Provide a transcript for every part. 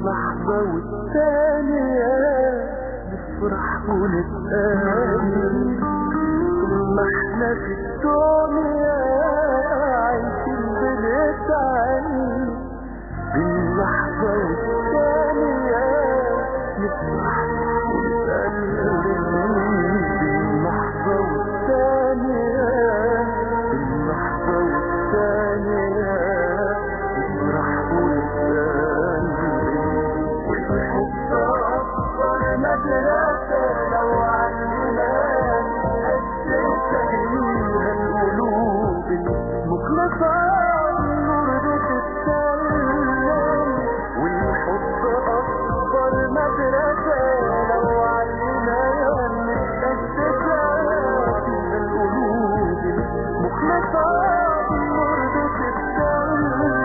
لحظة والثانية نفرح ونتقابل ما احنا في الدنيا عايشين بنتعاني باللحظة والثانية نفرح ونتقابل باللحظة والثانية باللحظة والثانية نفرح ونتقابل والحب أكبر مدرسة لو علمناك أسس فيها القلوب المخلصة النور بتتسلم والحب أكبر مدرسة لو علمناك أسس فيها القلوب المخلصة النور بتتسلم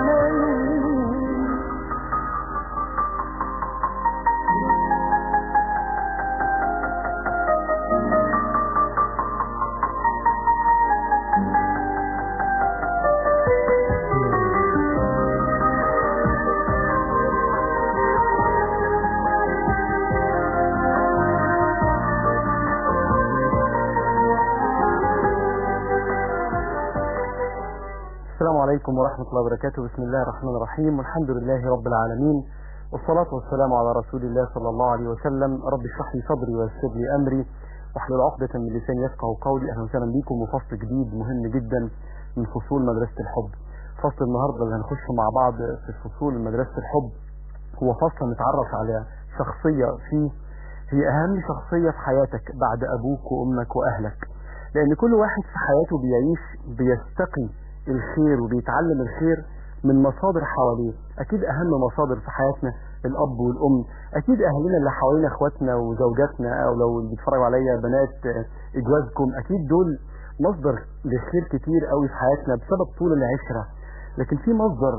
السلام عليكم ورحمة الله وبركاته بسم الله الرحمن الرحيم والحمد لله رب العالمين والصلاة والسلام على رسول الله صلى الله عليه وسلم رب اشرح لي صدري ويسر لي أمري واحلل عقدة من لساني يفقه قولي أهلا وسهلا بكم وفصل جديد مهم جدا من فصول مدرسة الحب فصل النهاردة اللي هنخش مع بعض في فصول مدرسة الحب هو فصل نتعرف على شخصية فيه هي أهم شخصية في حياتك بعد أبوك وأمك وأهلك لأن كل واحد في حياته بيعيش بيستقي الخير وبيتعلم الخير من مصادر حواليه أكيد أهم مصادر في حياتنا الأب والأم أكيد أهلنا اللي حوالينا إخواتنا وزوجاتنا أو لو اللي بيتفرجوا عليا بنات آه، إجوازكم أكيد دول مصدر لخير كتير قوي في حياتنا بسبب طول العشرة لكن في مصدر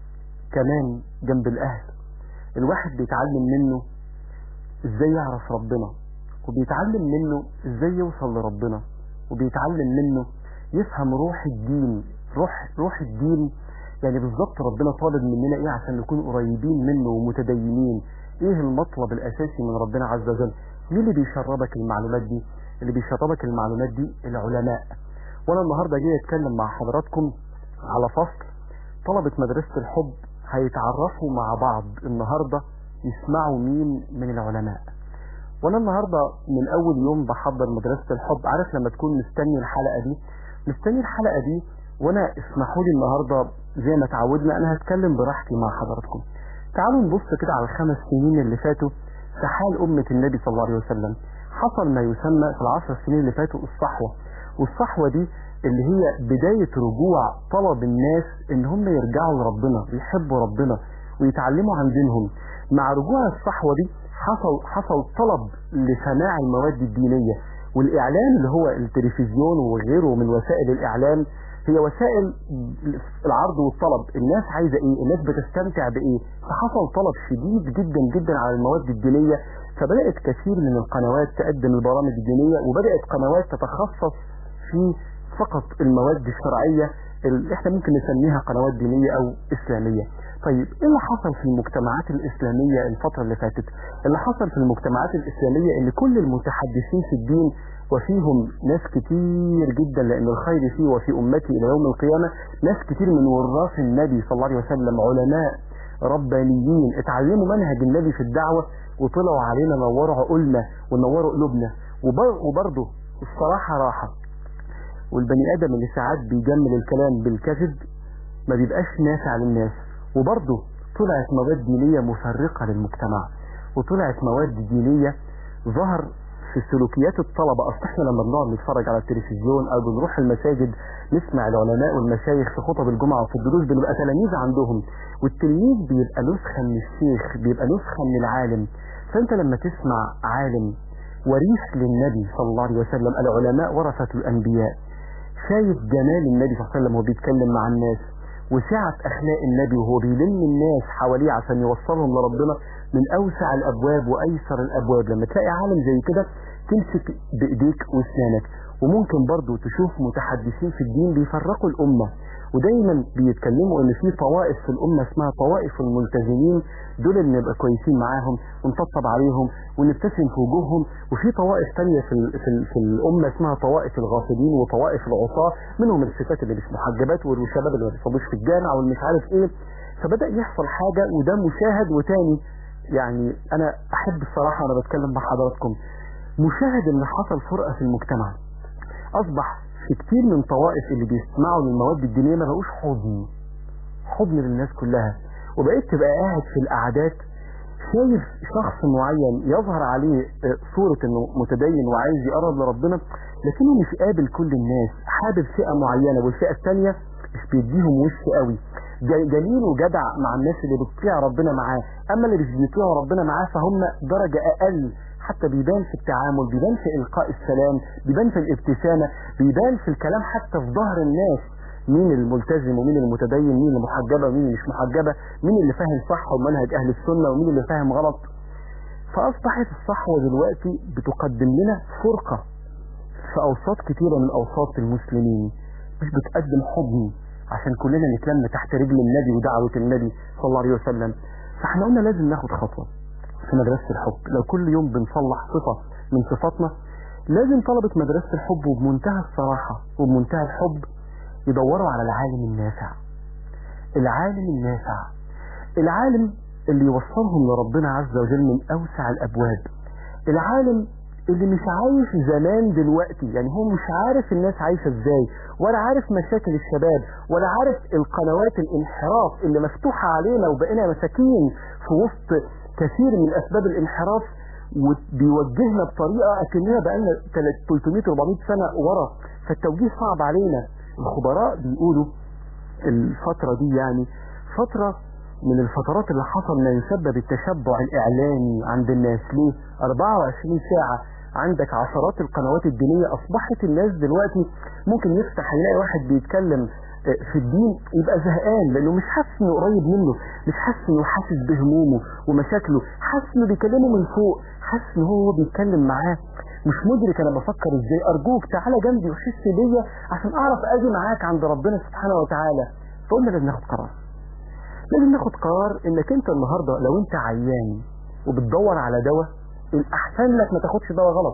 كمان جنب الأهل الواحد بيتعلم منه ازاي يعرف ربنا وبيتعلم منه ازاي يوصل لربنا وبيتعلم منه يفهم روح الدين روح روح الدين يعني بالظبط ربنا طالب مننا ايه عشان نكون قريبين منه ومتدينين ايه المطلب الاساسي من ربنا عز وجل مين اللي بيشربك المعلومات دي اللي بيشربك المعلومات دي العلماء وانا النهارده جاي اتكلم مع حضراتكم على فصل طلبة مدرسة الحب هيتعرفوا مع بعض النهارده يسمعوا مين من العلماء وانا النهارده من اول يوم بحضر مدرسة الحب عارف لما تكون مستني الحلقة دي مستني الحلقة دي وانا اسمحوا لي النهارده زي ما اتعودنا انا هتكلم براحتي مع حضراتكم تعالوا نبص كده على الخمس سنين اللي فاتوا في حال أمة النبي صلى الله عليه وسلم حصل ما يسمى في العشر سنين اللي فاتوا الصحوة والصحوة دي اللي هي بداية رجوع طلب الناس ان هم يرجعوا لربنا ويحبوا ربنا ويتعلموا عن دينهم مع رجوع الصحوة دي حصل حصل طلب لسماع المواد الدينية والإعلام اللي هو التلفزيون وغيره من وسائل الإعلام هي وسائل العرض والطلب الناس عايزة ايه الناس بتستمتع بايه فحصل طلب شديد جدا جدا على المواد الدينية فبدأت كثير من القنوات تقدم البرامج الدينية وبدأت قنوات تتخصص في فقط المواد الشرعية اللي احنا ممكن نسميها قنوات دينية او اسلامية طيب ايه اللي حصل في المجتمعات الاسلامية الفترة اللي فاتت اللي حصل في المجتمعات الاسلامية ان كل المتحدثين في الدين وفيهم ناس كتير جدا لان الخير فيه وفي امتي الى يوم القيامة ناس كتير من وراث النبي صلى الله عليه وسلم علماء ربانيين اتعلموا منهج النبي في الدعوة وطلعوا علينا نوروا عقولنا ونوروا قلوبنا وبر- وبرضه الصراحة راحة والبني ادم اللي ساعات بيجمل الكلام بالكذب ما بيبقاش نافع للناس وبرضه طلعت مواد دينية مفرقة للمجتمع وطلعت مواد دينية ظهر في سلوكيات الطلبة اصل احنا لما بنقعد نتفرج على التلفزيون او بنروح المساجد نسمع العلماء والمشايخ في خطب الجمعة وفي الدروس بنبقى تلاميذ عندهم والتلميذ بيبقى نسخة من الشيخ بيبقى نسخة من العالم فانت لما تسمع عالم وريث للنبي صلى الله عليه وسلم العلماء ورثة الانبياء شايف جمال النبي صلى الله عليه وسلم وهو بيتكلم مع الناس وسعة أخلاق النبي وهو بيلم الناس حواليه عشان يوصلهم لربنا من أوسع الأبواب وأيسر الأبواب لما تلاقي عالم زي كده تمسك بايديك واسنانك وممكن برضو تشوف متحدثين في الدين بيفرقوا الامه ودايما بيتكلموا ان في طوائف في الامه اسمها طوائف الملتزمين دول اللي نبقى كويسين معاهم ونطبطب عليهم ونبتسم في وجوههم وفي طوائف تانية في ال في, ال في الامه اسمها طوائف الغافلين وطوائف العصاة منهم الستات اللي مش محجبات والشباب اللي ما بيصلوش في الجامع والمش عارف ايه فبدا يحصل حاجه وده مشاهد وتاني يعني انا احب الصراحه وانا بتكلم مع حضراتكم مشاهد ان حصل فرقه في المجتمع اصبح في كتير من طوائف اللي بيسمعوا للمواد الدينيه ما بقوش حضن حضن للناس كلها وبقيت تبقى قاعد في القعدات شايف شخص معين يظهر عليه آه، صورة انه متدين وعايز يقرب لربنا لكنه مش قابل كل الناس حابب فئة معينة والفئة الثانية مش بيديهم وش قوي ج- جميل وجدع مع الناس اللي بتطيع ربنا معاه اما اللي مش بيطيعوا ربنا معاه فهم درجة اقل حتى بيبان في التعامل بيبان في القاء السلام بيبان في الابتسامة بيبان في الكلام حتى في ظهر الناس مين الملتزم ومين المتدين مين المحجبة ومين اللي مش محجبة مين اللي فاهم صح ومنهج اهل السنة ومين اللي فاهم غلط فاصبحت الصحوة دلوقتي بتقدم لنا فرقة في اوساط كتيرة من اوساط المسلمين مش بتقدم حضن عشان كلنا نتلم تحت رجل النبي ودعوة النبي صلى الله عليه وسلم فاحنا قلنا لازم ناخد خطوة في مدرسة الحب لو كل يوم بنصلح صفة من صفاتنا لازم طلبة مدرسة الحب وبمنتهى الصراحة وبمنتهى الحب يدوروا على العالم النافع العالم النافع العالم اللي يوصلهم لربنا عز وجل من أوسع الأبواب العالم اللي مش عايش زمان دلوقتي يعني هو مش عارف الناس عايشة ازاي ولا عارف مشاكل الشباب ولا عارف القنوات الانحراف اللي مفتوحة علينا وبقينا مساكين في وسط كثير من أسباب الانحراف وبيوجهنا بطريقة أكننا بقالنا 300 400 سنة ورا فالتوجيه صعب علينا الخبراء بيقولوا الفترة دي يعني فترة من الفترات اللي حصل ما يسبب التشبع الإعلامي عند الناس ليه 24 ساعة عندك عشرات القنوات الدينية أصبحت الناس دلوقتي ممكن يفتح يلاقي واحد بيتكلم آه، في الدين يبقى زهقان لأنه مش حاسس إنه قريب منه مش حاسس إنه حاسس بهمومه ومشاكله حاسس إنه بيكلمه من فوق حاسس إن هو بيتكلم معاه مش مدرك أنا بفكر إزاي أرجوك تعالى جنبي وحس بيا عشان أعرف أجي معاك عند ربنا سبحانه وتعالى فقلنا لازم ناخد قرار لازم ناخد قرار انك انت النهارده لو انت عيان وبتدور على دواء الاحسن لك ما تاخدش دواء غلط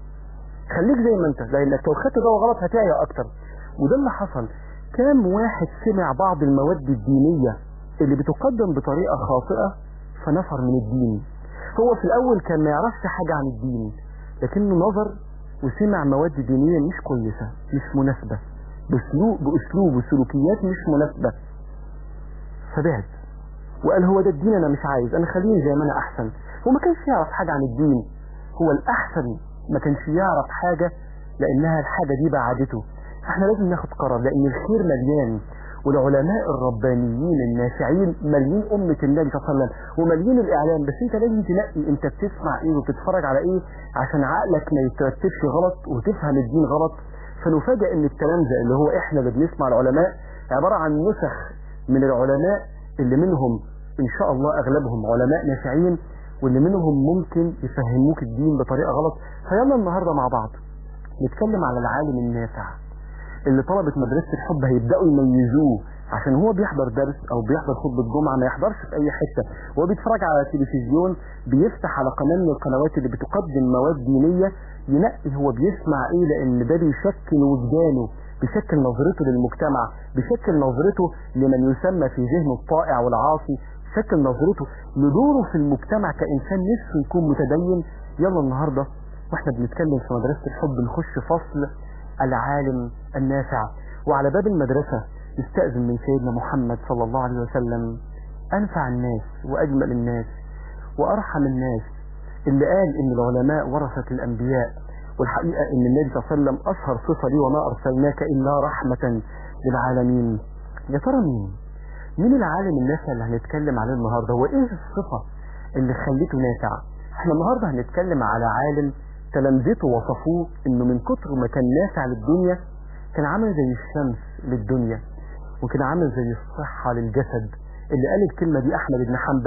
خليك زي ما انت لانك لو خدت دواء غلط هتعيا اكتر وده اللي حصل كام واحد سمع بعض المواد الدينية اللي بتقدم بطريقة خاطئة فنفر من الدين هو في الاول كان ما يعرفش حاجة عن الدين لكنه نظر وسمع مواد دينية مش كويسة مش مناسبة باسلوب باسلوب وسلوكيات مش مناسبة فبعد وقال هو ده الدين انا مش عايز انا خليني زي ما انا احسن هو ما كانش يعرف حاجة عن الدين هو الاحسن ما كانش يعرف حاجة لانها الحاجة دي بعدته احنا لازم ناخد قرار لان الخير مليان والعلماء الربانيين النافعين مالين أمة النبي صلى الله عليه وسلم ومالين الإعلام بس أنت لازم تنقي أنت بتسمع إيه وبتتفرج على إيه عشان عقلك ما يترتبش غلط وتفهم الدين غلط فنفاجئ إن الكلام ده اللي هو إحنا اللي بنسمع العلماء عبارة عن نسخ من العلماء اللي منهم إن شاء الله أغلبهم علماء نافعين واللي منهم ممكن يفهموك الدين بطريقة غلط فيلا النهاردة مع بعض نتكلم على العالم النافع اللي طلبة مدرسة الحب هيبدأوا يميزوه عشان هو بيحضر درس او بيحضر خطبة جمعة ما يحضرش في اي حتة وهو بيتفرج على التلفزيون بيفتح على قناة من القنوات اللي بتقدم مواد دينية ينقي هو بيسمع ايه لان ده بيشكل وجدانه بيشكل نظرته للمجتمع بيشكل نظرته لمن يسمى في ذهنه الطائع والعاصي بيشكل نظرته لدوره في المجتمع كإنسان نفسه يكون متدين يلا النهاردة واحنا بنتكلم في مدرسة الحب نخش فصل العالم النافع وعلى باب المدرسة يستأذن من سيدنا محمد صلى الله عليه وسلم أنفع الناس وأجمل الناس وأرحم الناس اللي قال إن العلماء ورثة الأنبياء والحقيقة إن النبي صلى الله عليه وسلم أشهر صفة لي وما أرسلناك إلا رحمة للعالمين يا ترى مين؟ مين العالم النافع اللي هنتكلم عليه النهاردة؟ وإيه الصفة اللي خليته نافع؟ احنا النهاردة هنتكلم على عالم تلامذته وصفوه انه من كتر ما كان نافع للدنيا كان عامل زي الشمس للدنيا وكان عامل زي الصحة للجسد اللي قال الكلمة دي احمد بن حنبل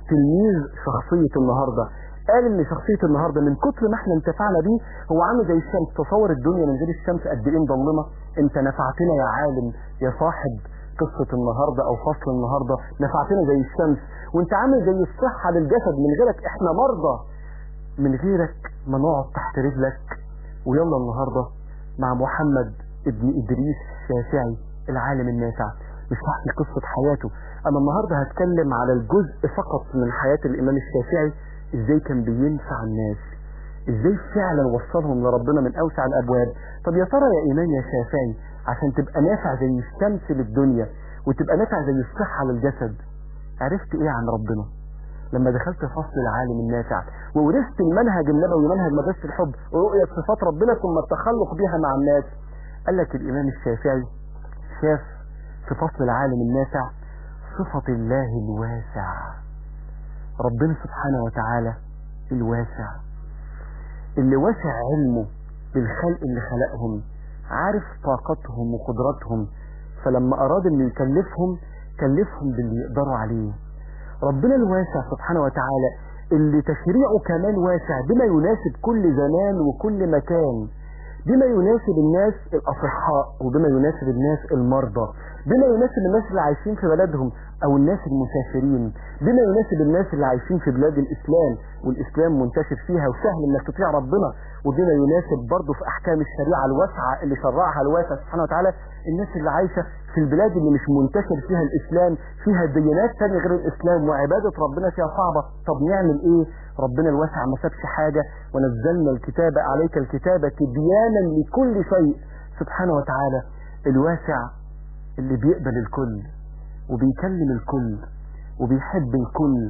تلميذ شخصية النهاردة قال ان شخصية النهاردة من كتر ما احنا انتفعنا بيه هو عامل زي الشمس تصور الدنيا من غير الشمس قد ايه مظلمة انت نفعتنا يا عالم يا صاحب قصة النهاردة او فصل النهاردة نفعتنا زي الشمس وانت عامل زي الصحة للجسد من غيرك احنا مرضى من غيرك ما نقعد تحت رجلك ويلا النهاردة مع محمد ابن ادريس الشافعي العالم النافع مش هحكي قصة حياته انا النهاردة هتكلم على الجزء فقط من حياة الامام الشافعي ازاي كان بينفع الناس ازاي فعلا وصلهم لربنا من اوسع الابواب طب يا ترى يا امام يا شافعي عشان تبقى نافع زي الشمس للدنيا وتبقى نافع زي الصحة للجسد عرفت ايه عن ربنا لما دخلت فصل العالم النافع وورثت المنهج النبوي منهج مدرسة الحب ورؤية صفات ربنا ثم التخلق بها مع الناس قال لك الامام الشافعي شاف في فصل العالم النافع صفة الله الواسع ربنا سبحانه وتعالى الواسع اللي واسع علمه بالخلق اللي خلقهم عارف طاقتهم وقدراتهم فلما أراد أن يكلفهم كلفهم باللي يقدروا عليه ربنا الواسع سبحانه وتعالى اللي تشريعه كمان واسع بما يناسب كل زمان وكل مكان بما يناسب الناس الأصحاء وبما يناسب الناس المرضى بما يناسب الناس اللي عايشين في بلدهم أو الناس المسافرين بما يناسب الناس اللي عايشين في بلاد الإسلام والإسلام منتشر فيها وسهل إنك تطيع ربنا وبما يناسب برضه في أحكام الشريعة الواسعة اللي شرعها الواسع سبحانه وتعالى الناس اللي عايشة في البلاد اللي مش منتشر فيها الإسلام فيها ديانات تانية غير الإسلام وعبادة ربنا فيها صعبة طب نعمل إيه ربنا الواسع ما سابش حاجة ونزلنا الكتاب عليك الكتاب تبيانا لكل شيء سبحانه وتعالى الواسع اللي بيقبل الكل وبيكلم الكل وبيحب الكل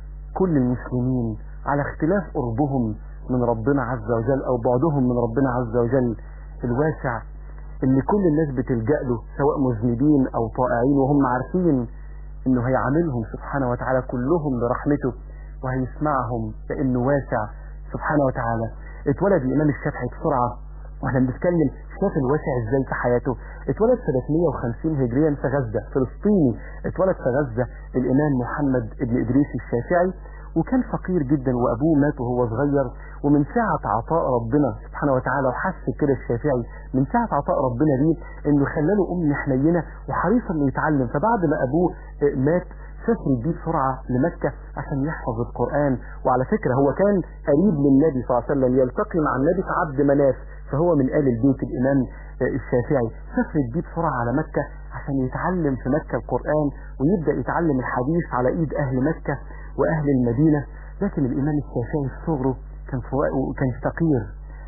كل المسلمين على اختلاف قربهم من ربنا عز وجل او بعدهم من ربنا عز وجل الواسع اللي كل الناس بتلجأ له سواء مذنبين او طائعين وهم عارفين انه هيعاملهم سبحانه وتعالى كلهم برحمته وهيسمعهم لانه واسع سبحانه وتعالى اتولد الامام الشافعي بسرعه واحنا بنتكلم شاف الواسع ازاي في حياته اتولد سنة 150 هجريا في غزة فلسطيني اتولد في غزة الامام محمد ابن ادريس الشافعي وكان فقير جدا وابوه مات وهو صغير ومن ساعة عطاء ربنا سبحانه وتعالى وحس كده الشافعي من ساعة عطاء ربنا ليه انه خلاله ام حنينة وحريص انه يتعلم فبعد ما ابوه مات سافر بيه بسرعة لمكة عشان يحفظ القرآن وعلى فكرة هو كان قريب من النبي صلى الله عليه وسلم يلتقي مع النبي في عبد مناف فهو من آل البيت الإمام الشافعي سافر بيه بسرعة على مكة عشان يتعلم في مكة القرآن ويبدأ يتعلم الحديث على إيد أهل مكة وأهل المدينة لكن الإمام الشافعي في صغره كان كان فقير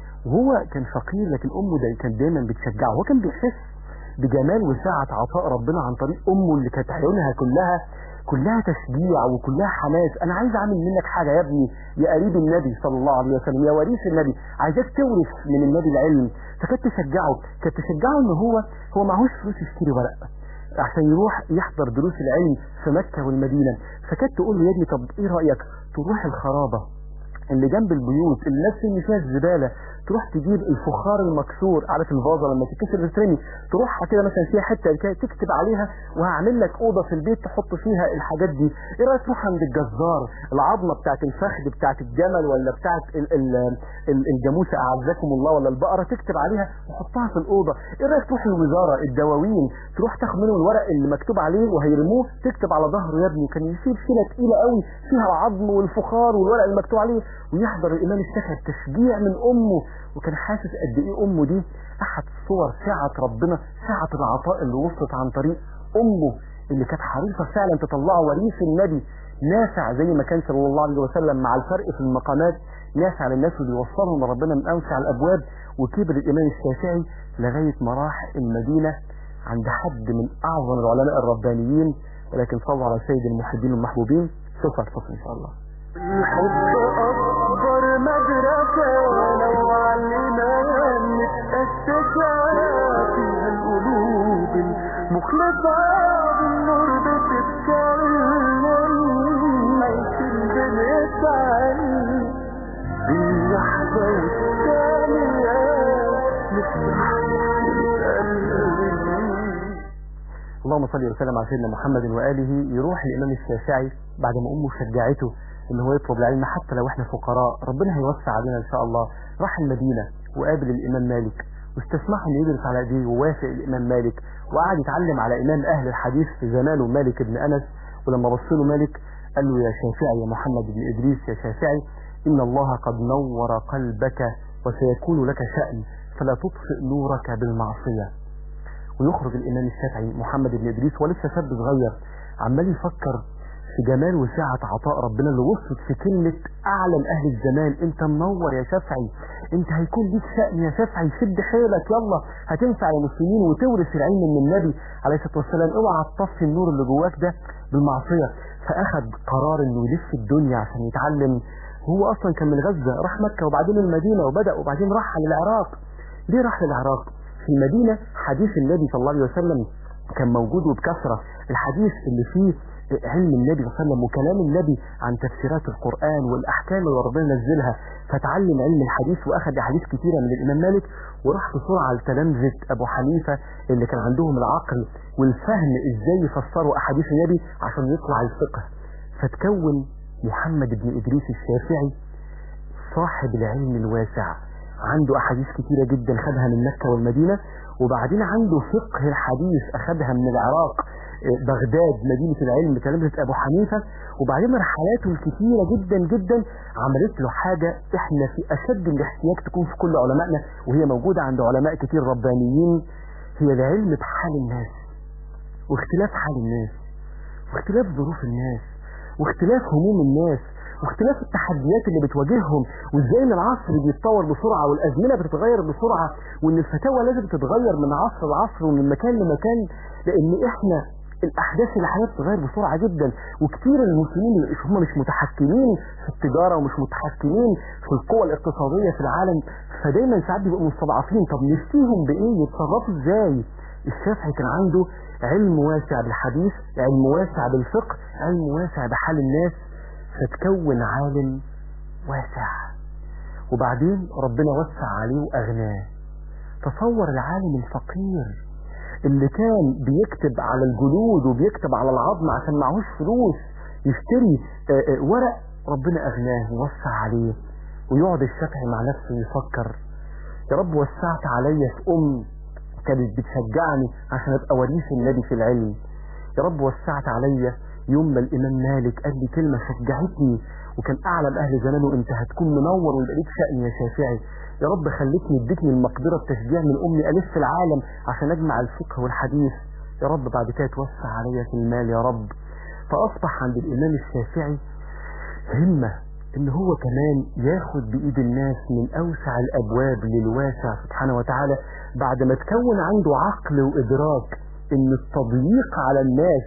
وهو كان فقير لكن أمه دا كان دايما بتشجعه هو كان بيحس بجمال وسعة عطاء ربنا عن طريق أمه اللي كانت عيونها كلها كلها تشجيع وكلها حماس انا عايز اعمل منك حاجة يا ابني يا قريب النبي صلى الله عليه وسلم يا وريث النبي عايزك تورث من النبي العلم فكانت تشجعه كانت تشجعه ان هو هو معهوش فلوس يشتري ورق عشان يروح يحضر دروس العلم في مكة والمدينة فكانت تقول له يا ابني طب ايه رأيك تروح الخرابة اللي جنب البيوت اللي الناس اللي فيها الزبالة تروح تجيب الفخار المكسور عارف الفازة لما تتكسر تترمي تروح كده مثلا فيها حتة كده تكتب عليها وهعمل لك أوضة في البيت تحط فيها الحاجات دي ايه رأيك تروح عند الجزار العظمة بتاعت الفخذ بتاعت الجمل ولا بتاعت ال ال ال الجاموسة أعزكم الله ولا البقرة تكتب عليها وحطها في الأوضة ايه رأيك تروح الوزارة الدواوين تروح تاخد منهم الورق اللي مكتوب عليه وهيرموه تكتب على ظهره يا ابني كان يشيل شيلة تقيلة قوي فيها العظم والفخار والورق اللي مكتوب عليه ويحضر الإمام الشافعي بتشجيع من أمه وكان حاسس قد إيه أمه دي أحد صور سعة ربنا سعة العطاء اللي وصلت عن طريق أمه اللي كانت حريصة فعلا تطلعه وريث النبي نافع زي ما كان صلى الله عليه وسلم مع الفرق في المقامات نافع للناس اللي يوصلهم لربنا من أوسع الأبواب وكبر الإمام الشافعي لغاية ما راح المدينة عند حد من أعظم العلماء الربانيين ولكن صلوا على سيد المحبين المحبوبين سوف الفصل إن شاء الله الحب أكبر مدرسة لو علينا نتأسس فيها القلوب المخلصة بالنور بتتكلم عايشين بنتعلم باللحظة والثانية نفتح القلب اللهم صل وسلم على سيدنا محمد وآله يروح الإمام الشافعي بعد ما أمه شجعته إن هو يطلب العلم حتى لو إحنا فقراء ربنا هيوسع علينا إن شاء الله راح المدينة وقابل الإمام مالك واستسمحه إنه يدرس على إيديه ووافق الإمام مالك وقعد يتعلم على إمام أهل الحديث في زمانه مالك بن أنس ولما بص له مالك قال له يا شافعي يا محمد بن إدريس يا شافعي إن الله قد نور قلبك وسيكون لك شأن فلا تطفئ نورك بالمعصية ويخرج الإمام الشافعي محمد بن إدريس ولسه شاب صغير عمال يفكر في جمال وسعة عطاء ربنا اللي وصلت في كلمة أعلم أهل الزمان أنت منور يا شافعي أنت هيكون ليك شأن يا شافعي شد حيلك يلا هتنفع المسلمين وتورث العلم من النبي عليه الصلاة والسلام اوعى تطفي النور اللي جواك ده بالمعصية فأخذ قرار إنه يلف الدنيا عشان يتعلم هو أصلا كان من غزة راح مكة وبعدين المدينة وبدأ وبعدين راح على العراق ليه راح للعراق في المدينة حديث النبي صلى الله عليه وسلم كان موجود وبكثرة الحديث اللي فيه علم النبي صلى الله عليه وسلم وكلام النبي عن تفسيرات القرآن والأحكام اللي ربنا نزلها فتعلم علم الحديث وأخذ أحاديث كثيرة من الإمام مالك وراح بسرعة لتلامذة أبو حنيفة اللي كان عندهم العقل والفهم إزاي يفسروا أحاديث النبي عشان يطلع الفقه فتكون محمد بن إدريس الشافعي صاحب العلم الواسع عنده أحاديث كتيرة جدا خدها من مكة والمدينة وبعدين عنده فقه الحديث أخدها من العراق بغداد مدينة العلم تلامذة أبو حنيفة وبعدين رحلاته الكثيرة جدا جدا عملت له حاجة احنا في أشد الاحتياج تكون في كل علمائنا وهي موجودة عند علماء كتير ربانيين هي العلم بحال الناس واختلاف حال الناس واختلاف ظروف الناس واختلاف هموم الناس واختلاف التحديات اللي بتواجههم وازاي ان العصر بيتطور بسرعه والازمنه بتتغير بسرعه وان الفتاوى لازم تتغير من عصر لعصر ومن مكان لمكان لان احنا الاحداث اللي حياتها بتتغير بسرعه جدا وكتير المسلمين اللي هم مش متحكمين في التجاره ومش متحكمين في القوى الاقتصاديه في العالم فدايما ساعات بيبقوا مستضعفين طب نفتيهم بايه يتصرفوا ازاي الشافعي كان عنده علم واسع بالحديث علم واسع بالفقه علم واسع بحال الناس فتكون عالم واسع وبعدين ربنا وسع عليه وأغناه تصور العالم الفقير اللي كان بيكتب على الجلود وبيكتب على العظم عشان معهوش فلوس يشتري آآ آآ ورق ربنا أغناه ووسع عليه ويقعد الشافعي مع نفسه يفكر يا رب وسعت عليا في أم كانت بتشجعني عشان أبقى وريث النبي في العلم يا رب وسعت عليا يوم ما الإمام مالك قال لي كلمة شجعتني وكان أعلم أهل زمانه أنت هتكون منور ويبقى ليك شأن يا شافعي يا رب خليتني اديتني المقدرة التشجيع من أمي ألف العالم عشان أجمع الفقه والحديث يا رب بعد كده توسع عليا في المال يا رب فأصبح عند الإمام الشافعي همة إن هو كمان ياخد بإيد الناس من أوسع الأبواب للواسع سبحانه وتعالى بعد ما تكون عنده عقل وإدراك إن التضييق على الناس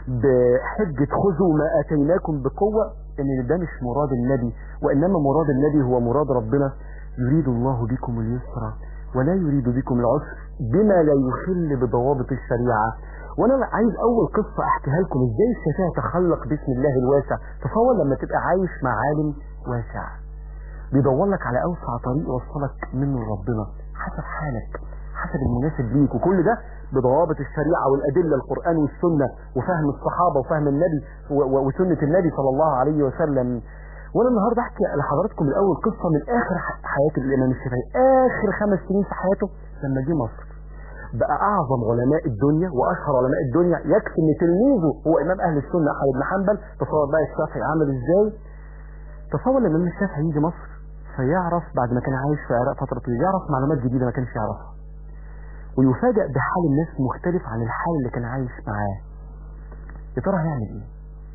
بحجة خذوا ما أتيناكم بقوة إن ده مش مراد النبي وإنما مراد النبي هو مراد ربنا يريد الله بكم اليسر ولا يريد بكم العسر بما لا يخل بضوابط الشريعة وانا عايز اول قصة احكيها لكم ازاي الشافعي تخلق باسم الله الواسع تصور لما تبقى عايش مع عالم واسع بيدور لك على اوسع طريق يوصلك منه لربنا حسب حالك حسب المناسب ليك وكل ده بضوابط الشريعة والأدلة القرآن والسنة وفهم الصحابة وفهم النبي وسنة النبي صلى الله عليه وسلم وانا النهاردة احكي لحضراتكم الاول قصة من اخر حياة الامام الشافعي اخر خمس سنين في حياته لما جه مصر بقى اعظم علماء الدنيا واشهر علماء الدنيا يكفي ان تلميذه هو امام اهل السنة احمد بن حنبل تصور بقى الشافعي عمل ازاي تصور لما الامام الشافعي يجي مصر فيعرف بعد ما كان عايش في العراق فترة طويلة يعرف معلومات جديدة ما كانش يعرفها ويفاجأ بحال الناس مختلف عن الحال اللي كان عايش معاه يا ترى هيعمل ايه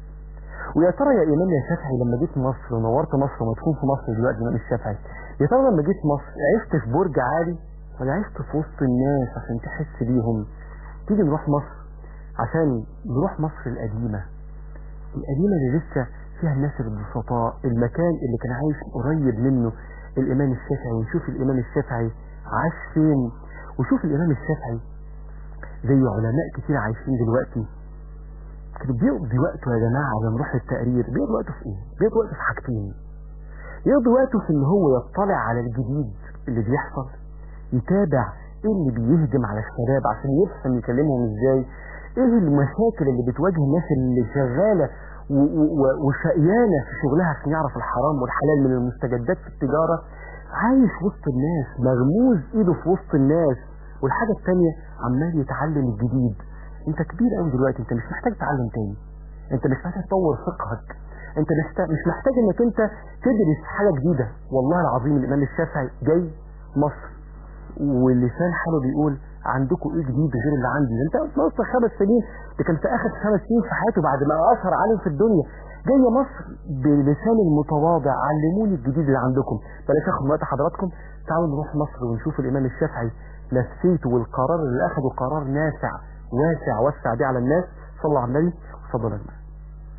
ويا ترى يا امام يا شافعي لما جيت مصر ونورت مصر ومدفون في مصر دلوقتي امام الشافعي يا ترى لما جيت مصر عشت في برج عالي ولا عشت في وسط الناس عشان تحس بيهم تيجي نروح مصر عشان نروح مصر القديمة القديمة اللي لسه فيها الناس البسطاء المكان اللي كان عايش قريب منه الامام الشافعي ونشوف الامام الشافعي عاش فين وشوف الامام الشافعي زي علماء كتير عايشين دلوقتي كان بيقضي وقته يا جماعة لما نروح التقرير بيقضي وقته في ايه بيقضي وقته في حاجتين يقضي وقته في ان هو يطلع على الجديد اللي بيحصل يتابع ايه اللي بيهجم على الشباب عشان يفهم يكلمهم ازاي ايه المشاكل اللي بتواجه الناس اللي شغالة و- و- و- وشقيانة في شغلها عشان يعرف الحرام والحلال من المستجدات في التجارة عايش وسط الناس مغموز ايده في وسط الناس والحاجة التانية عمال يتعلم الجديد انت كبير قوي دلوقتي انت مش محتاج تتعلم تاني انت مش محتاج تطور فقهك انت محتاج مش محتاج انك انت تدرس حاجة جديدة والله العظيم الامام الشافعي جاي مصر ولسان حاله بيقول عندكم ايه جديد غير اللي عندي ده انت في مصر خمس سنين ده كان في اخر خمس سنين في حياته بعد ما اشهر عالم في الدنيا جاي مصر بلسان المتواضع علموني الجديد اللي عندكم بلاش اخد وقت حضراتكم تعالوا نروح مصر ونشوف الامام الشافعي نفسيته والقرار اللي اخده قرار نافع واسع وسع بيه على الناس صلوا على النبي وصلوا على النبي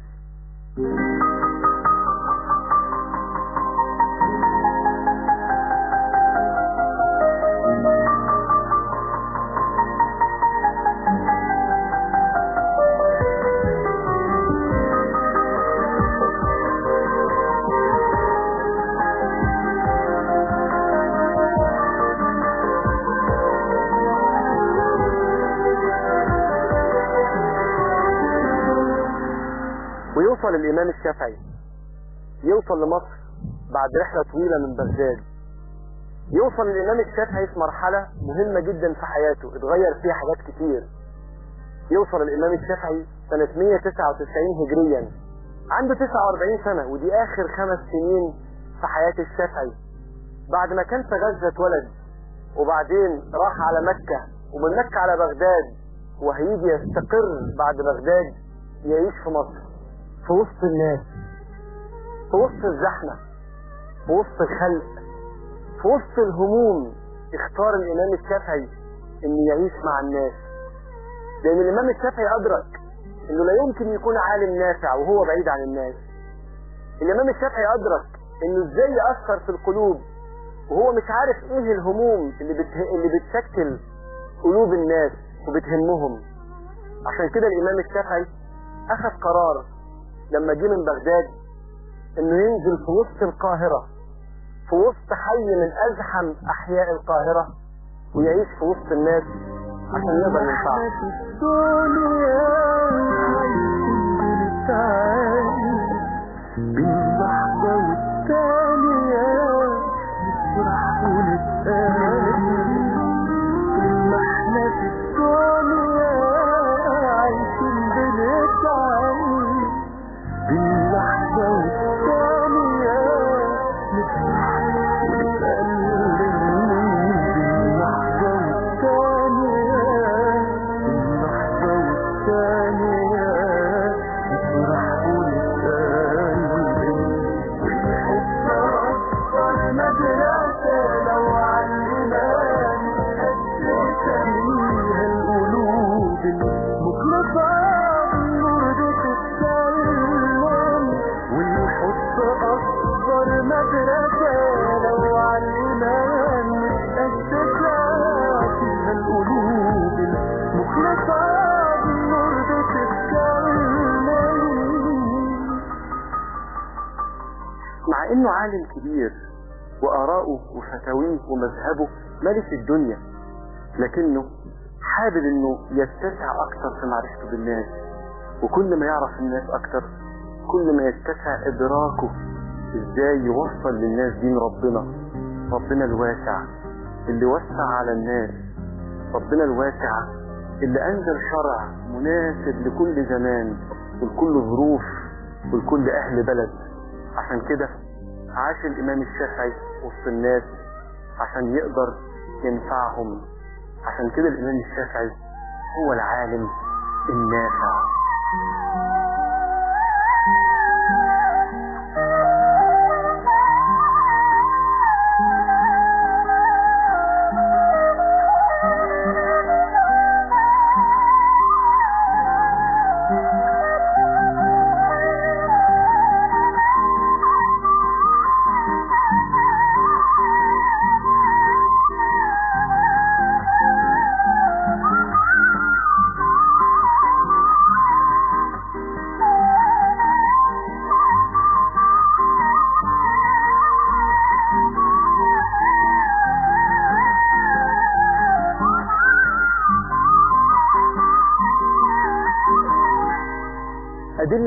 ويوصل الإمام الشافعي يوصل لمصر بعد رحلة طويلة من بغداد يوصل الإمام الشافعي في مرحلة مهمة جدا في حياته اتغير فيها حاجات كتير يوصل الإمام الشافعي سنة 199 هجريا عنده 49 سنة ودي آخر خمس سنين في حياة الشافعي بعد ما كان في غزة اتولد وبعدين راح على مكة ومن مكة على بغداد وهيجي يستقر بعد بغداد يعيش في مصر في وسط الناس في وسط الزحمة في وسط الخلق في وسط الهموم اختار الإمام الشافعي إنه يعيش مع الناس لأن الإمام الشافعي أدرك إنه لا يمكن يكون عالم نافع وهو بعيد عن الناس الإمام الشافعي أدرك إنه إزاي يأثر في القلوب وهو مش عارف إيه الهموم اللي بته... اللي بتشكل قلوب الناس وبتهمهم عشان كده الإمام الشافعي أخذ قرار لما جه من بغداد إنه ينزل في وسط القاهرة في وسط حي من أزحم أحياء القاهرة ويعيش في وسط الناس عشان يقدر ينفعهم في الدنيا عايشين بنتعاني بين لحظة والتانية نفرح ونتقابل ما احنا في الدنيا عايشين بنتعاني بين لحظة والتانية نفرح ونتقابل بين لحظة والتانية بين لحظة والتانية نفرح ونتقابل والحب أكبر مدرسة لو علماني أسسها فيها القلوب المخلصة بالنور بتتكلم والحب أكبر مدرسة لو علماني أسسها فيها القلوب المخلصة بالنور بتتكلم مع انه عالم كبير واراءه وفتاويه ومذهبه ملك الدنيا لكنه حابب انه يتسع اكتر في معرفته بالناس وكل ما يعرف الناس اكتر كل ما يتسع ادراكه ازاي يوصل للناس دين ربنا ربنا الواسع اللي وسع على الناس ربنا الواسع اللي انزل شرع مناسب لكل زمان ولكل ظروف ولكل اهل بلد عشان كده عاش الامام الشافعي وسط الناس عشان يقدر ينفعهم عشان كده الامام الشافعي هو العالم النافع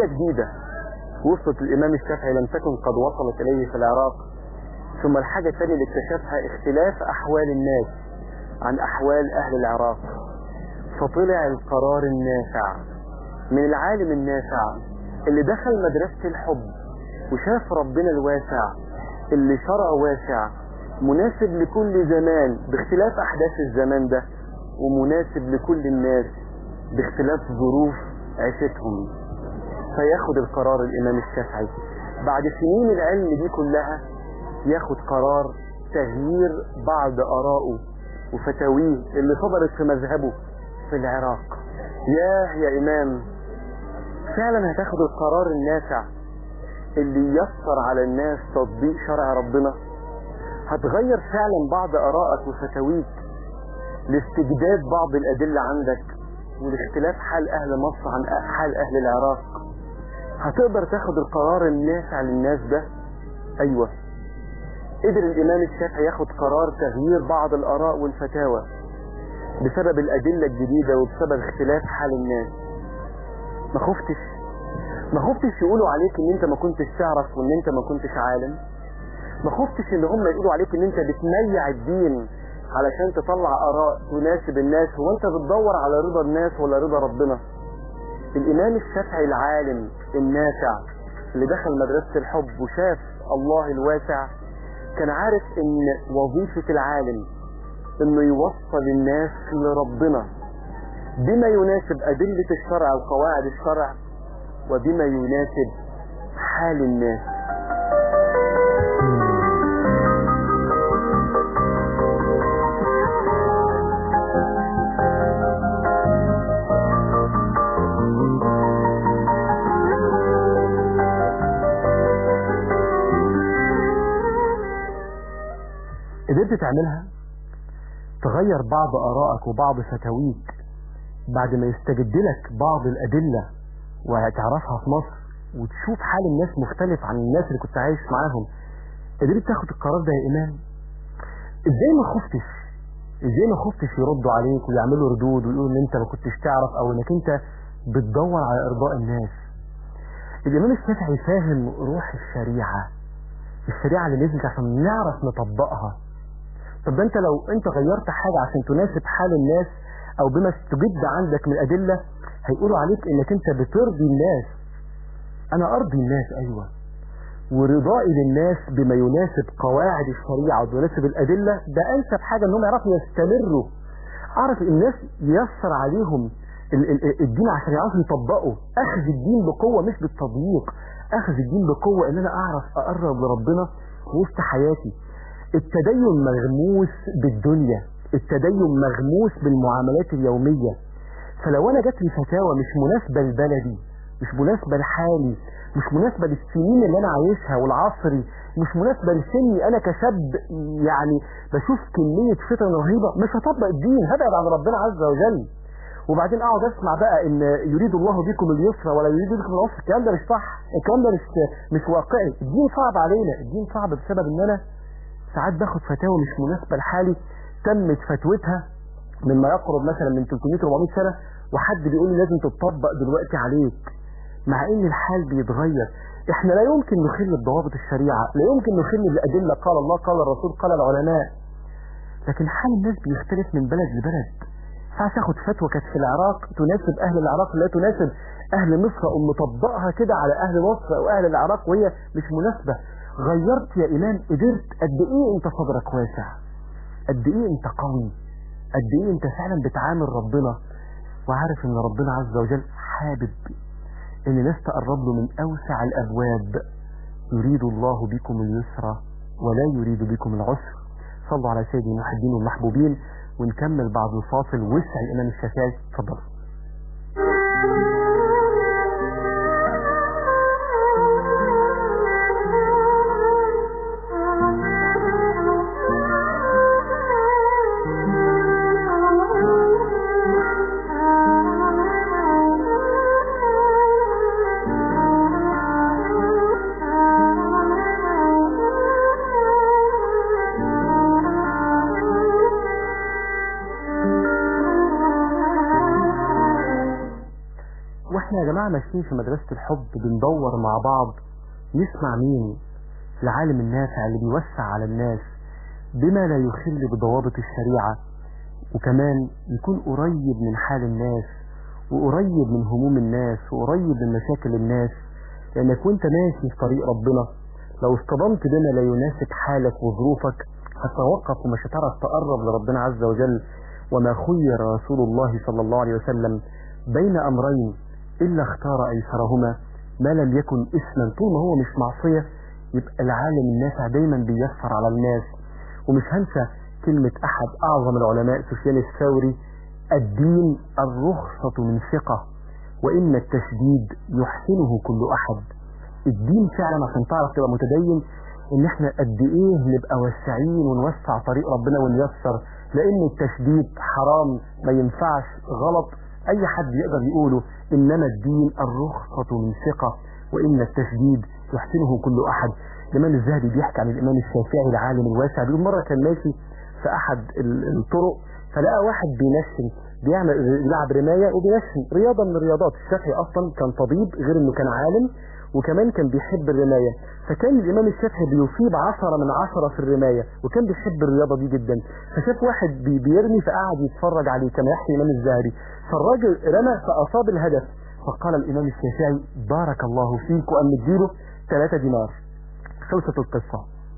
أدلة جديدة وصلت الإمام الشافعي لم تكن قد وصلت إليه في العراق ثم الحاجة الثانية اللي اكتشفها اختلاف أحوال الناس عن أحوال أهل العراق فطلع القرار النافع من العالم النافع اللي دخل مدرسة الحب وشاف ربنا الواسع اللي شرع واسع مناسب لكل زمان باختلاف أحداث الزمان ده ومناسب لكل الناس باختلاف ظروف عيشتهم فياخد القرار الإمام الشافعي بعد سنين العلم دي كلها ياخد قرار تغيير بعض آرائه وفتاويه اللي صدرت في مذهبه في العراق ياه يا إمام فعلا هتاخد القرار النافع اللي يسر على الناس تطبيق شرع ربنا هتغير فعلا بعض آرائك وفتاويك لاستجداد بعض الأدلة عندك ولاختلاف حال أهل مصر عن حال أهل العراق هتقدر تاخد القرار النافع للناس ده أيوة قدر الإمام الشافعي ياخد قرار تغيير بعض الآراء والفتاوى بسبب الأدلة الجديدة وبسبب اختلاف حال الناس ما خفتش ما خفتش يقولوا عليك ان انت ما كنتش تعرف وان انت ما كنتش عالم ما خفتش ان هم يقولوا عليك ان انت بتميع الدين علشان تطلع اراء تناسب الناس هو انت بتدور على رضا الناس ولا رضا ربنا الامام الشافعي العالم النافع اللي دخل مدرسة الحب وشاف الله الواسع كان عارف ان وظيفة العالم انه يوصل الناس لربنا بما يناسب ادلة الشرع وقواعد الشرع وبما يناسب حال الناس قدرت تعملها تغير بعض آرائك وبعض فتاويك بعد ما يستجد لك بعض الأدلة وهتعرفها في مصر وتشوف حال الناس مختلف عن الناس اللي كنت عايش معاهم قدرت تاخد القرار ده يا إمام ازاي ما خفتش ازاي ما خفتش يردوا عليك ويعملوا ردود ويقولوا ان انت ما كنتش تعرف او انك انت بتدور على ارضاء الناس الامام الشافعي فاهم روح الشريعة الشريعة اللي نزلت عشان نعرف نطبقها طب ده انت لو انت غيرت حاجة عشان تناسب حال الناس او بما استجد عندك من ادلة هيقولوا عليك انك انت بترضي الناس انا ارضي الناس ايوه ورضائي للناس بما يناسب قواعد الشريعة ويناسب الادلة ده انسب حاجة انهم يعرفوا يستمروا اعرف الناس ييسر عليهم ال- ال- الدين عشان يعرفوا يطبقوا اخذ الدين بقوة مش بالتضييق اخذ الدين بقوة ان انا اعرف اقرب لربنا وسط حياتي التدين مغموس بالدنيا التدين مغموس بالمعاملات اليومية فلو انا جات لي فتاوى مش مناسبة لبلدي مش مناسبة لحالي مش مناسبة للسنين اللي انا عايشها والعصري مش مناسبة لسني انا كشاب يعني بشوف كمية فتن رهيبة مش هطبق الدين هبعد عن ربنا عز وجل وبعدين اقعد اسمع بقى ان يريد الله بكم اليسر ولا يريد بكم العسر الكلام ده مش صح الكلام ده مش مش واقعي الدين صعب علينا الدين صعب بسبب ان انا ساعات باخد فتاوى مش مناسبة لحالي تمت فتوتها مما يقرب مثلا من 300 400 سنة وحد بيقول لي لازم تتطبق دلوقتي عليك مع ان الحال بيتغير احنا لا يمكن نخل بضوابط الشريعة لا يمكن نخل بأدلة قال الله قال الرسول قال العلماء لكن حال الناس بيختلف من بلد لبلد ساعات اخد فتوى كانت في العراق تناسب اهل العراق لا تناسب اهل مصر او مطبقها كده على اهل مصر او اهل العراق وهي مش مناسبة غيرت يا امام قدرت قد ايه انت صدرك واسع قد ايه انت قوي قد ايه انت فعلا بتعامل ربنا وعارف ان ربنا عز وجل حابب ان الناس تقرب له من اوسع الابواب يريد الله بكم اليسر ولا يريد بكم العسر صلوا على سيد المحبين والمحبوبين ونكمل بعد الفاصل وسع الامام الشافعي اتفضل Thank you. جماعة ماشيين في مدرسة الحب بندور مع بعض نسمع مين العالم النافع اللي بيوسع على الناس بما لا يخل بضوابط الشريعة وكمان يكون قريب من حال الناس وقريب من هموم الناس وقريب من مشاكل الناس لأنك وانت ماشي في طريق ربنا لو اصطدمت بما لا يناسب حالك وظروفك هتتوقف ومش هتعرف تقرب لربنا عز وجل وما خير رسول الله صلى الله عليه وسلم بين أمرين إلا اختار أيسرهما ما لم يكن إثما طول ما هو مش معصية يبقى العالم النافع دايما بيسر على الناس ومش هنسى كلمة أحد أعظم العلماء سفيان الثوري الدين الرخصة من ثقة وإن التشديد يحسنه كل أحد الدين فعلا عشان تعرف تبقى متدين ان احنا قد ايه نبقى واسعين ونوسع طريق ربنا ونيسر لان التشديد حرام ما ينفعش غلط اي حد يقدر يقوله انما الدين الرخصة من ثقة وان التشديد يحسنه كل احد الامام الذهبي بيحكي عن الامام الشافعي العالم الواسع بيقول مرة كان ماشي في احد ال- الطرق فلقى واحد بينشن بيعمل بيلعب رماية وبينشن رياضة من الرياضات الشافعي اصلا كان طبيب غير انه كان عالم وكمان كان بيحب الرماية فكان الإمام الشافعي بيصيب عشرة من عشرة في الرماية وكان بيحب الرياضة دي جدا فشاف واحد بي بيرمي فقعد يتفرج عليه كما يحكي الإمام الزهري فالراجل رمى فأصاب الهدف فقال الإمام الشافعي بارك الله فيك وأن نديله ثلاثة دينار خلصت القصة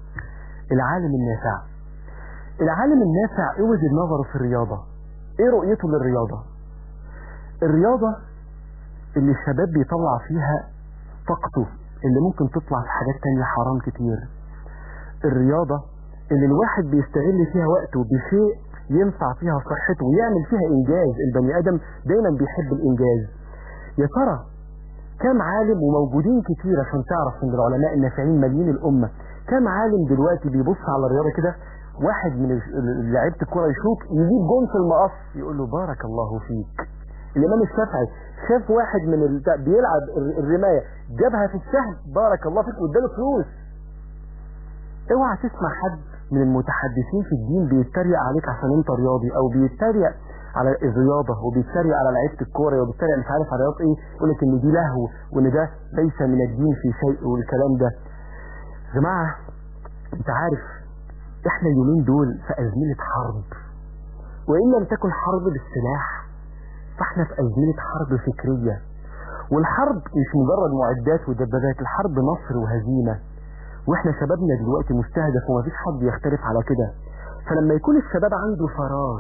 العالم النافع العالم النافع ايه وجهة نظره في الرياضة ايه رؤيته للرياضة الرياضة اللي الشباب بيطلع فيها طاقته اللي ممكن تطلع في حاجات تانية حرام كتير الرياضة اللي الواحد بيستغل فيها وقته بشيء ينفع فيها صحته ويعمل فيها إنجاز البني آدم دايما بيحب الإنجاز يا ترى كم عالم وموجودين كتير عشان تعرف ان العلماء النافعين مالين الأمة كم عالم دلوقتي بيبص على الرياضة كده واحد من ال- لعيبة الكورة يشوط يجيب جون في المقص يقول له بارك الله فيك الإمام الشافعي شاف واحد من ال... بيلعب الر- الرماية جابها في السهم بارك الله فيك واداله فلوس اوعى تسمع حد من المتحدثين في الدين بيتريق عليك عشان انت رياضي او بيتريق على الرياضة وبيتريق على لعيبة الكورة وبيتريق مش عارف على رياضة ايه يقول لك ان دي لهو وان ده ليس من الدين في شيء والكلام ده يا جماعة انت عارف احنا اليومين دول في ازمنة حرب وان لم تكن حرب بالسلاح فاحنا في ازمنة حرب فكرية والحرب مش مجرد معدات ودبابات الحرب نصر وهزيمة واحنا شبابنا دلوقتي مستهدف ومفيش حد يختلف على كده فلما يكون الشباب عنده فراغ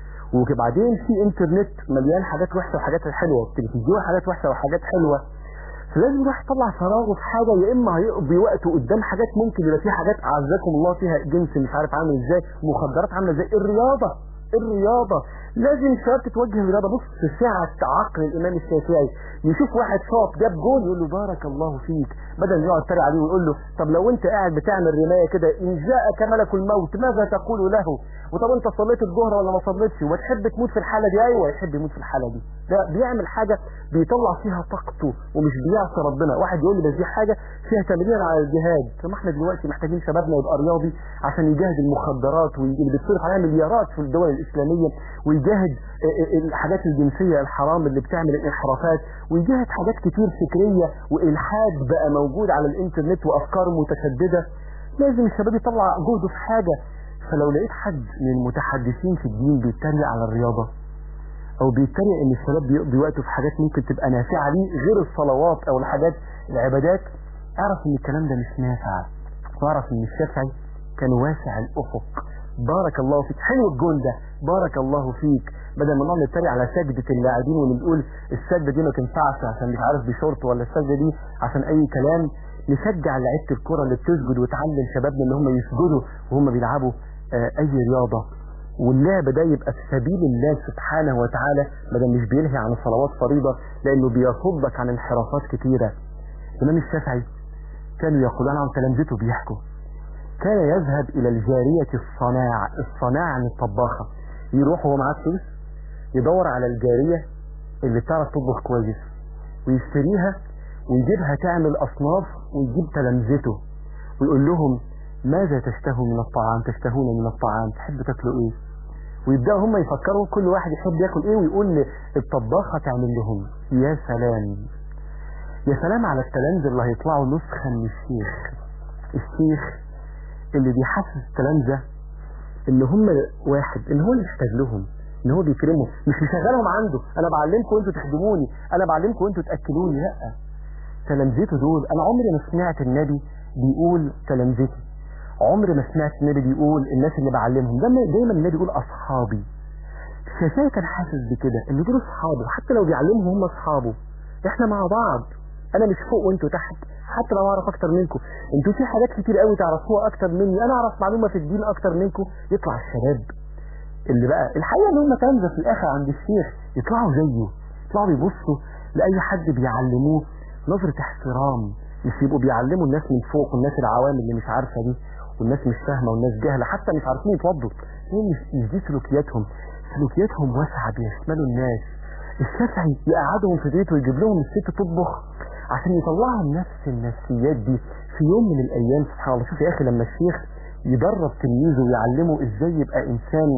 وبعدين في انترنت مليان حاجات وحشه وحاجات حلوه التلفزيون حاجات وحشه وحاجات حلوه فلازم الواحد يطلع فراغه في حاجه يا اما هيقضي وقته قدام حاجات ممكن يبقى فيها حاجات اعزكم الله فيها جنس مش عارف عامل ازاي مخدرات عامله ازاي الرياضه الرياضه لازم الشباب تتوجه الرياضه بص في سعه عقل الامام الشافعي يشوف واحد شاط جاب جول يقول له بارك الله فيك بدل ما يقعد يتريق عليه ويقول له طب لو انت قاعد بتعمل رمايه كده ان جاءك ملك الموت ماذا تقول له وطب انت صليت الظهر ولا ما صليتش وتحب تموت في الحاله دي ايوه يحب يموت في الحاله دي ده بيعمل حاجه بيطلع فيها طاقته ومش بيعصي ربنا واحد يقول لي بس دي حاجه فيها تمرين على الجهاد طب ما احنا دلوقتي محتاجين شبابنا يبقى رياضي عشان يجاهد المخدرات واللي بتصرف عليها مليارات في الدول الاسلاميه ويجاهد اه، اه، الحاجات الجنسيه الحرام اللي بتعمل الانحرافات ويجاهد حاجات كتير فكريه والحاد بقى موجود على الانترنت وافكار متشدده لازم الشباب يطلع جهده في حاجه فلو لقيت حد من المتحدثين في الدين بيتريق على الرياضه او بيتريق ان الشباب بيقضي وقته في حاجات ممكن تبقى نافعه ليه غير الصلوات او الحاجات العبادات اعرف ان الكلام ده مش نافع واعرف ان الشافعي كان واسع الافق بارك الله فيك حلو الجون ده بارك الله فيك بدل ما نقعد نتريق على سجدة اللاعبين ونقول السجدة دي ما تنفعش عشان مش عارف بشورت ولا السجدة دي عشان اي كلام نشجع لعيبة الكرة اللي بتسجد وتعلم شبابنا ان هم يسجدوا وهم بيلعبوا آه، اي رياضة واللعب ده يبقى في سبيل الله سبحانه وتعالى بدل مش بيلهي عن الصلوات فريضة لانه بيصدك عن انحرافات كتيرة الامام الشافعي كانوا يقولون عن تلامذته بيحكوا كان يذهب الى الجارية الصناع الصناع عن الطباخة يروح وهو معاه فلوس يدور على الجارية اللي بتعرف تطبخ كويس ويشتريها ويجيبها تعمل اصناف ويجيب تلامذته ويقول لهم ماذا تشتهوا من الطعام تشتهون من الطعام تحب تاكلوا ايه ويبداوا هم يفكروا كل واحد يحب ياكل ايه ويقول الطباخه تعمل لهم يا سلام يا سلام على التلامذة اللي هيطلعوا نسخة من الشيخ الشيخ اللي بيحسس التلامذة ان هم واحد ان هو اللي محتاج لهم ان هو بيكرمهم مش مشغلهم عنده انا بعلمكم وانتوا تخدموني انا بعلمكم وانتوا تاكلوني لا تلامذته دول انا عمري ما سمعت النبي بيقول تلامذتي عمري ما سمعت النبي بيقول الناس اللي بعلمهم دايما دايما النبي بيقول اصحابي الشافعي كان حاسس بكده ان دول اصحابه حتى لو بيعلمهم هم اصحابه احنا مع بعض انا مش فوق وانتوا تحت حتى لو اعرف اكتر منكم انتوا في حاجات كتير قوي تعرفوها اكتر مني انا اعرف معلومه في الدين اكتر منكم يطلع الشباب اللي بقى الحقيقه ان هم تلامذه في الاخر عند الشيخ يطلعوا زيه يطلعوا بيبصوا لاي حد بيعلموه نظره احترام مش يبقوا بيعلموا الناس من فوق والناس العوام اللي مش عارفه دي والناس مش فاهمه والناس جاهله حتى مش عارفين يتوضوا هي مش مش دي سلوكياتهم سلوكياتهم واسعه بيشملوا الناس الشافعي يقعدهم في بيته ويجيب لهم الست تطبخ عشان يطلعهم نفس النفسيات دي في يوم من الايام سبحان الله شوف يا اخي لما الشيخ يدرب تلميذه ويعلمه ازاي يبقى انسان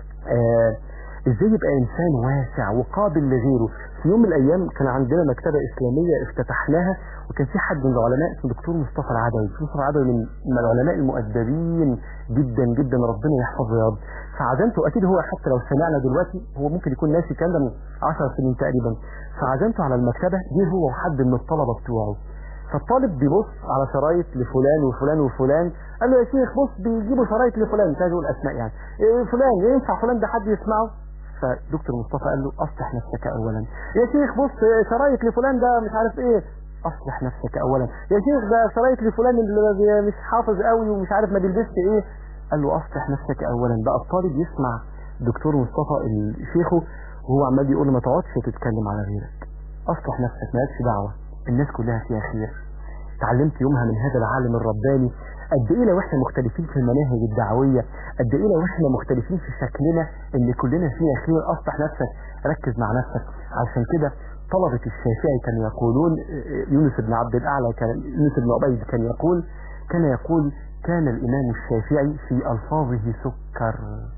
آه ازاي يبقى انسان واسع وقابل لغيره في يوم من الايام كان عندنا مكتبه اسلاميه افتتحناها وكان في حد من العلماء اسمه دكتور مصطفى العدوي دكتور مصطفى العدوي من من العلماء المؤدبين جدا جدا ربنا يحفظه يا رب فعزمته اكيد هو حتى لو سمعنا دلوقتي هو ممكن يكون ناسي الكلام ده من 10 سنين تقريبا فعزمته على المكتبه جه هو وحد من الطلبه بتوعه فالطالب بيبص على شرايط لفلان وفلان وفلان قال له يا شيخ بص بيجيبوا شرايط لفلان مش عايز اقول اسماء يعني إيه فلان ينفع فلان ده حد يسمعه فدكتور مصطفى قال له اصلح نفسك اولا يا شيخ بص شرايط لفلان ده مش عارف ايه اصلح نفسك اولا يا شيخ ده شرايط لفلان اللي مش حافظ قوي ومش عارف ما بيلبسش ايه قال له اصلح نفسك اولا بقى الطالب يسمع دكتور مصطفى شيخه وهو عمال يقول له ما تقعدش تتكلم على غيرك اصلح نفسك مالكش دعوه الناس كلها فيها خير اتعلمت يومها من هذا العالم الرباني قد ايه لو احنا مختلفين في المناهج الدعويه قد ايه لو احنا مختلفين في شكلنا ان كلنا فينا خير اصلح نفسك ركز مع نفسك عشان كده طلبة الشافعي كانوا يقولون يونس بن عبد الأعلى كان يونس بن عبيد كان يقول كان يقول كان الإمام الشافعي في ألفاظه سكر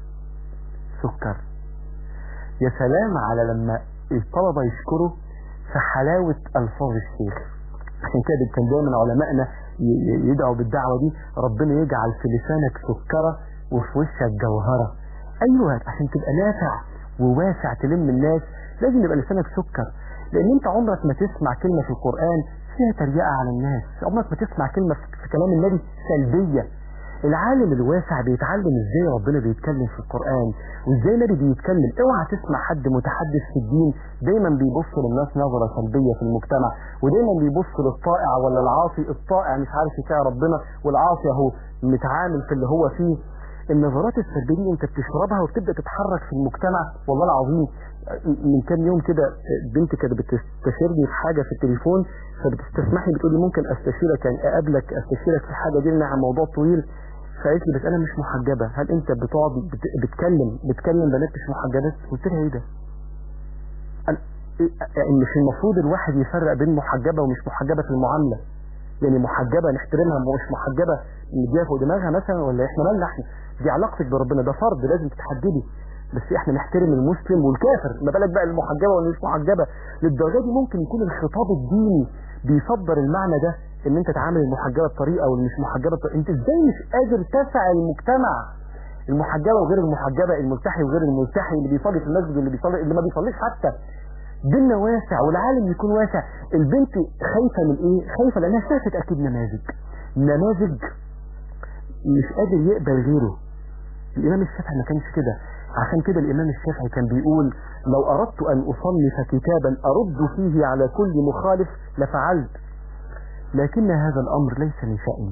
سكر يا سلام على لما الطلبة يشكروا في حلاوة ألفاظ الشيخ عشان كده كان دايما علمائنا يدعوا بالدعوة دي ربنا يجعل في لسانك سكرة وفي وشك جوهرة أيوة عشان تبقى نافع وواسع تلم الناس لازم يبقى لسانك سكر لأن أنت عمرك ما تسمع كلمة في القرآن فيها تريقة على الناس عمرك ما تسمع كلمة في كلام النبي سلبية العالم الواسع بيتعلم ازاي ربنا بيتكلم في القرآن وازاي النبي بيتكلم اوعى تسمع حد متحدث في الدين دايما بيبص للناس نظرة سلبية في المجتمع ودايما بيبص للطائع ولا العاصي الطائع مش عارف يطيع ربنا والعاصي اهو متعامل في اللي هو فيه النظرات السلبية دي انت بتشربها وبتبدأ تتحرك في المجتمع والله العظيم من كام يوم كده بنت كانت بتستشيرني في حاجة في التليفون فبتستسمحني بتقول لي ممكن استشيرك يعني اقابلك استشيرك في حاجة دي عن موضوع طويل فقالت لي بس انا مش محجبة هل انت بتقعد بت... بتكلم بتكلم بنات مش محجبات قلت لها ايه ده قال إيه مش المفروض الواحد يفرق بين محجبة ومش محجبة في المعاملة يعني محجبة نحترمها ومش محجبة نديها فوق دماغها مثلا ولا احنا مالنا احنا دي علاقتك بربنا ده فرض لازم تتحجبي بس احنا نحترم المسلم والكافر ما بالك بقى المحجبة واللي مش محجبة للدرجة دي ممكن يكون الخطاب الديني بيصدر المعنى ده ان انت تعامل المحجبة بطريقة واللي مش محجبة بطريقة انت ازاي مش قادر تسع المجتمع المحجبة وغير المحجبة الملتحي وغير الملتحي اللي بيصلي في المسجد واللي بيصلي اللي ما بيصليش حتى ديننا واسع والعالم يكون واسع البنت خايفة من ايه خايفة لانها شافت اكيد نماذج نماذج مش قادر يقبل غيره الامام الشافعي ما كانش كده عشان كده الامام الشافعي كان بيقول لو اردت ان اصنف كتابا ارد فيه على كل مخالف لفعلت لكن هذا الامر ليس من شأني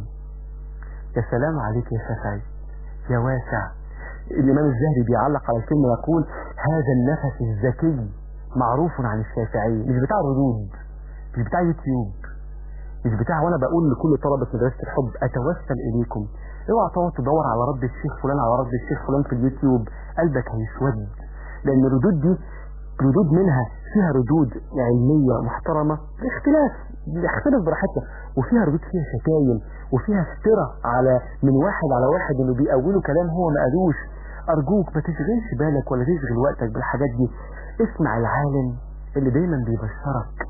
يا سلام عليك يا شافعي يا واسع الامام الزهري بيعلق على الكلمة يقول هذا النفس الذكي معروف عن الشافعي مش بتاع ردود مش بتاع يوتيوب مش بتاع وانا بقول لكل طلبة مدرسة الحب اتوسل اليكم اوعى تقعد تدور على رد الشيخ فلان على رد الشيخ فلان في اليوتيوب قلبك هيسود لان الردود دي ردود منها فيها ردود علمية محترمة اختلاف اختلف براحتنا وفيها ردود فيها شتايم وفيها افتراء على من واحد على واحد انه بيقولوا كلام هو ما قالوش ارجوك ما تشغلش بالك ولا تشغل وقتك بالحاجات دي اسمع العالم اللي دايما بيبشرك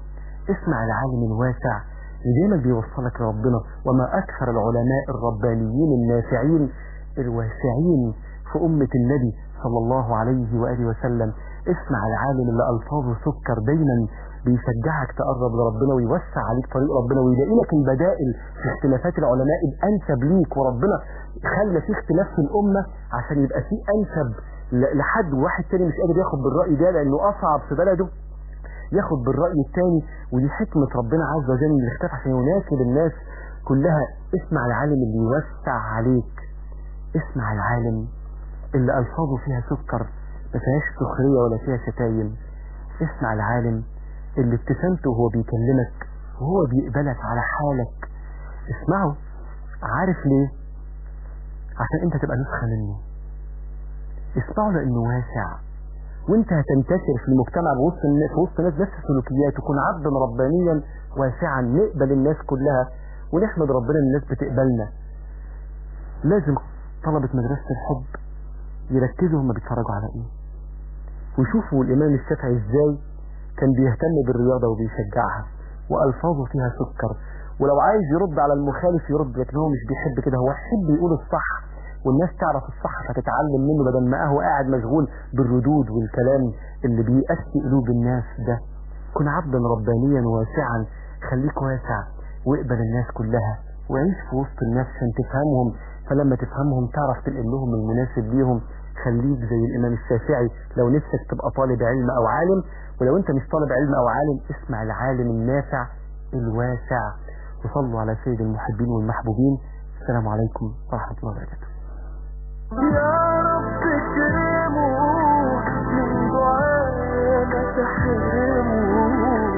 اسمع العالم الواسع اللي دايما بيوصلك لربنا وما أكثر العلماء الربانيين النافعين الواسعين في أمة النبي صلى الله عليه وآله وسلم اسمع العالم اللي ألفاظه سكر دايما بيشجعك تقرب لربنا ويوسع عليك طريق ربنا ويلاقي لك البدائل في اختلافات العلماء الأنسب ليك وربنا خلى في اختلاف في الأمة عشان يبقى في أنسب ل- لحد واحد تاني مش قادر ياخد بالرأي ده لأنه أصعب في بلده ياخد بالرأي التاني ودي حكمة ربنا عز وجل من الاختلاف عشان يناسب الناس كلها اسمع العالم اللي يوسع عليك اسمع العالم اللي ألفاظه فيها سكر ما فيهاش سخرية ولا فيها شتايم اسمع العالم اللي ابتسامته وهو بيكلمك وهو بيقبلك على حالك اسمعه عارف ليه عشان انت تبقى نسخة منه اسمعه لانه واسع وانت هتنتشر في المجتمع بوسط الناس في وسط ناس نفس السلوكيات وتكون عبدا ربانيا واسعا نقبل الناس كلها ونحمد ربنا ان الناس بتقبلنا لازم طلبة مدرسة الحب يركزوا هما بيتفرجوا على ايه ويشوفوا الامام الشافعي ازاي كان بيهتم بالرياضة وبيشجعها والفاظه فيها سكر ولو عايز يرد على المخالف يرد لكن هو مش بيحب كده هو يحب يقول الصح والناس تعرف الصح فتتعلم منه بدل ما هو قاعد مشغول بالردود والكلام اللي بيأسي قلوب الناس ده كن عبدا ربانيا واسعا خليك واسع واقبل الناس كلها وعيش في وسط الناس عشان تفهمهم فلما تفهمهم تعرف تنقل لهم المناسب ليهم خليك زي الإمام الشافعي لو نفسك تبقى طالب علم أو عالم ولو أنت مش طالب علم أو عالم اسمع العالم النافع الواسع وصلوا على سيد المحبين والمحبوبين السلام عليكم ورحمة الله وبركاته يا رب اكرمه من دعانا تحرمه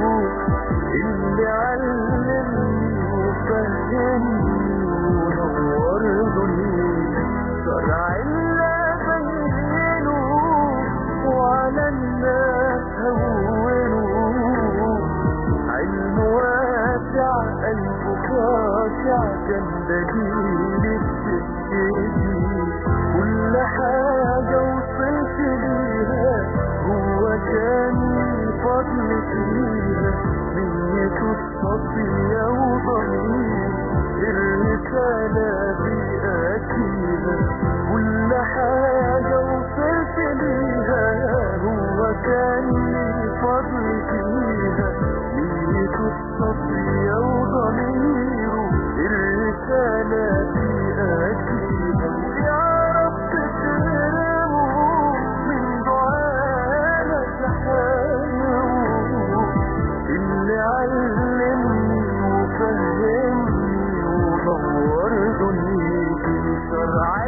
اللي علمني وفهمني ونور دنيتي شرع الله بينه وعلى الناس هونه علم واسع قلب خاشع كان دليل السكتي كل حاجة وصلت ليها هو كان فضل فيها نيته الصفية وضمير الرسالة بأكيدة كل حاجة وصلت ليها هو كان فضل فيها نيته الصفية وضميره الرسالة بأكيدة يا رب تكرمه من دعانا تحرمه اللي علمني وفهمني ونور دنيتي شرع